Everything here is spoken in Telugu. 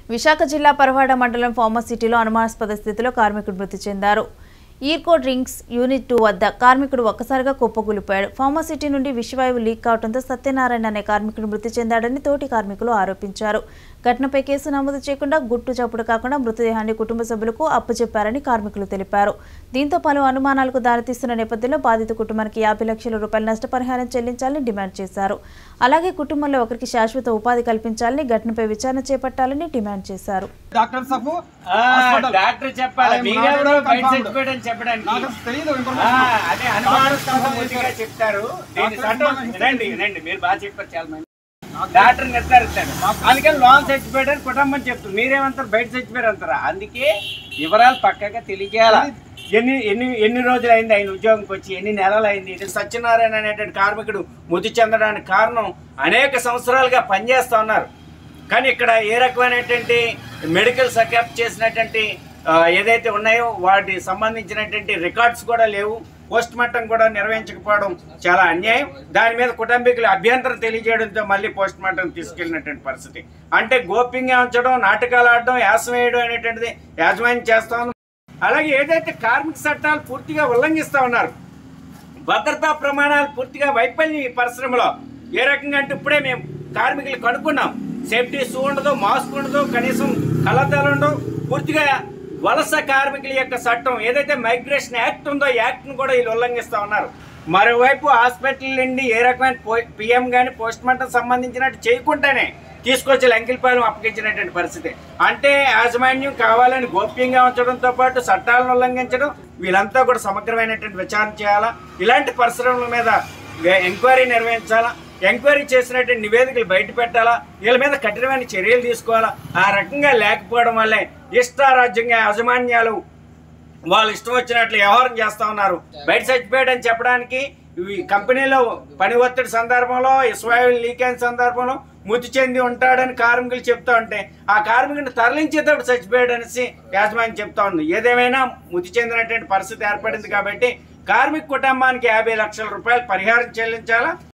విశాఖ జిల్లా పరవాడ మండలం ఫార్మసిటీలో అనుమానాస్పద స్థితిలో కార్మికుడు మృతి చెందారు ఈర్కో డ్రింక్స్ యూనిట్ టూ వద్ద కార్మికుడు ఒక్కసారిగా కుప్పకూలిపోయాడు ఫార్మసిటీ నుండి విషవాయువు లీక్ కావడంతో సత్యనారాయణ అనే కార్మికుడు మృతి చెందాడని తోటి కార్మికులు ఆరోపించారు ఘటనపై కేసు నమోదు చేయకుండా గుట్టు చప్పుడు కాకుండా మృతదేహాన్ని కుటుంబ సభ్యులకు అప్పచెప్పారని కార్మికులు తెలిపారు దీంతో పలు అనుమానాలకు దారితీస్తున్న నేపథ్యంలో బాధిత కుటుంబానికి యాభై లక్షల రూపాయల నష్టపరిహారం చెల్లించాలని డిమాండ్ చేశారు అలాగే కుటుంబంలో ఒకరికి శాశ్వత ఉపాధి కల్పించాలని ఘటనపై విచారణ చేపట్టాలని డిమాండ్ చేశారు డాక్టర్ సాబు ఆ, హాస్పిటల్. డాక్టర్ చెప్పాలి ఆయన మీరెవరో మాట్లాడడం బయట confirmed. చచ్చిపోయాడు అని చెప్పడానికి నాకు అసలు తెలియదు ఆ, ఇన్ఫర్మేషన్ అదే అనుమానాస్పదంగా చెప్తారు దీని డాక్టర్ చట్టం మనకి వినండి వినండి మీరు బాగా చెప్పారు చాలా మంది డాక్టర్ నిర్ధారిస్తాడు అందుకని లోన్ చచ్చిపోయాడు అని కుటుంబం చెప్తుంది మీరేమంటారు బయట చచ్చిపోయారు అంటారా అందుకే వివరాలు పక్కగా తెలియజేయాలా ఎన్ని ఎన్ని ఎన్ని రోజులు అయింది ఆయన ఉద్యోగంకి వచ్చి ఎన్ని నెలలు అయింది ఇది సత్యనారాయణ అనేటువంటి కార్మికుడు మృతి చెందడానికి కారణం అనేక సంవత్సరాలుగా పనిచేస్తూ ఉన్నారు కానీ ఇక్కడ ఏ రకమైనటువంటి మెడికల్ చెకప్ చేసినటువంటి ఆ, ఏదైతే ఉన్నాయో వాటి సంబంధించినటువంటి రికార్డ్స్ కూడా లేవు పోస్ట్ మార్టం కూడా నిర్వహించకపోవడం చాలా అన్యాయం దాని మీద కుటుంబీకులు అభ్యంతరం తెలియజేయడంతో మళ్ళీ పోస్ట్ మార్టం తీసుకెళ్ళినటువంటి పరిస్థితి అంటే గోప్యంగా ఉంచడం నాటకాలు ఆడడం యాసం వేయడం అనేటువంటిది యాజమాన్యం చేస్తా ఉంది అలాగే ఏదైతే కార్మిక చట్టాలు పూర్తిగా ఉల్లంఘిస్తా ఉన్నారు భద్రతా ప్రమాణాలు పూర్తిగా వైఫల్యం ఈ పరిశ్రమలో ఏ రకంగా అంటే ఇప్పుడే మేము కార్మికులు కనుక్కున్నాం సేఫ్టీ షూ ఉండదు మాస్క్ ఉండదు కనీసం కళ్ళద్దాలు ఉండవు పూర్తిగా వలస కార్మికుల యొక్క చట్టం ఏదైతే మైగ్రేషన్ యాక్ట్ ఉందో యాక్ట్ను కూడా వీళ్ళు ఉల్లంఘిస్తా ఉన్నారు మరోవైపు హాస్పిటల్ నుండి ఏ రకమైన పిఎం కానీ పోస్ట్ మార్టం సంబంధించినట్టు చేయకుండానే తీసుకొచ్చి లంకిలపాలెం అప్పగించినటువంటి పరిస్థితి అంటే యాజమాన్యం కావాలని గోప్యంగా ఉంచడంతో పాటు చట్టాలను ఉల్లంఘించడం వీళ్ళంతా కూడా సమగ్రమైనటువంటి విచారణ చేయాలా ఇలాంటి పరిశ్రమల మీద ఎంక్వైరీ నిర్వహించాలా ఎంక్వైరీ చేసినటువంటి నివేదికలు బయట పెట్టాలా వీళ్ళ మీద కఠినమైన చర్యలు తీసుకోవాలా ఆ రకంగా లేకపోవడం వల్లే ఇష్టారాజ్యంగా యాజమాన్యాలు వాళ్ళు ఇష్టం వచ్చినట్లు వ్యవహారం చేస్తా ఉన్నారు బయట చచ్చిపోయాడు అని చెప్పడానికి ఈ కంపెనీలో పని ఒత్తిడి సందర్భంలో ఇస్వాయుల్ లీక్ అయిన సందర్భంలో మృతి చెంది ఉంటాడని కార్మికులు చెప్తా ఉంటే ఆ కార్మికుడిని తరలించేటప్పుడు చచ్చిపోయాడు అనేసి యాజమాన్యం చెప్తా ఉంది ఏదేమైనా మృతి చెందినటువంటి పరిస్థితి ఏర్పడింది కాబట్టి కార్మిక కుటుంబానికి యాభై లక్షల రూపాయలు పరిహారం చెల్లించాలా